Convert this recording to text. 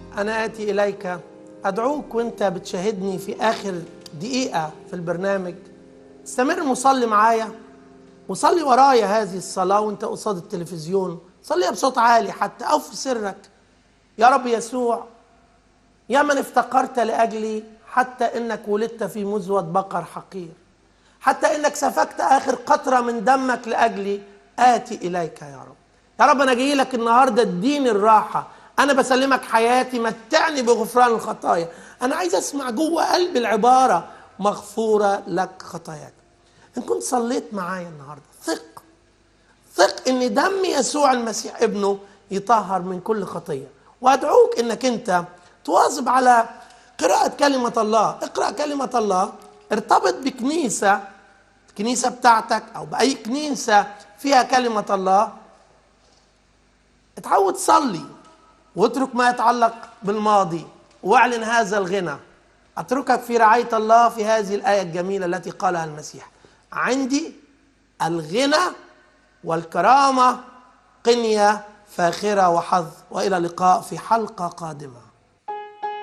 أنا آتي إليك أدعوك وأنت بتشاهدني في آخر دقيقة في البرنامج استمر مصلي معايا وصلي ورايا هذه الصلاة وأنت قصاد التلفزيون صليها بصوت عالي حتى أو في سرك يا رب يسوع يا من افتقرت لأجلي حتى إنك ولدت في مزوة بقر حقير حتى إنك سفكت آخر قطرة من دمك لأجلي آتي إليك يا رب يا رب أنا جاي لك النهاردة اديني الراحة أنا بسلمك حياتي متعني بغفران الخطايا أنا عايز أسمع جوه قلبي العبارة مغفورة لك خطاياك إن كنت صليت معايا النهاردة ثق ثق إن دم يسوع المسيح ابنه يطهر من كل خطية وأدعوك إنك أنت تواظب على قراءة كلمة الله اقرأ كلمة الله ارتبط بكنيسة الكنيسة بتاعتك أو بأي كنيسة فيها كلمة الله اتعود صلي واترك ما يتعلق بالماضي واعلن هذا الغنى اتركك في رعاية الله في هذه الآية الجميلة التي قالها المسيح عندي الغنى والكرامة قنية فاخرة وحظ وإلى اللقاء في حلقة قادمة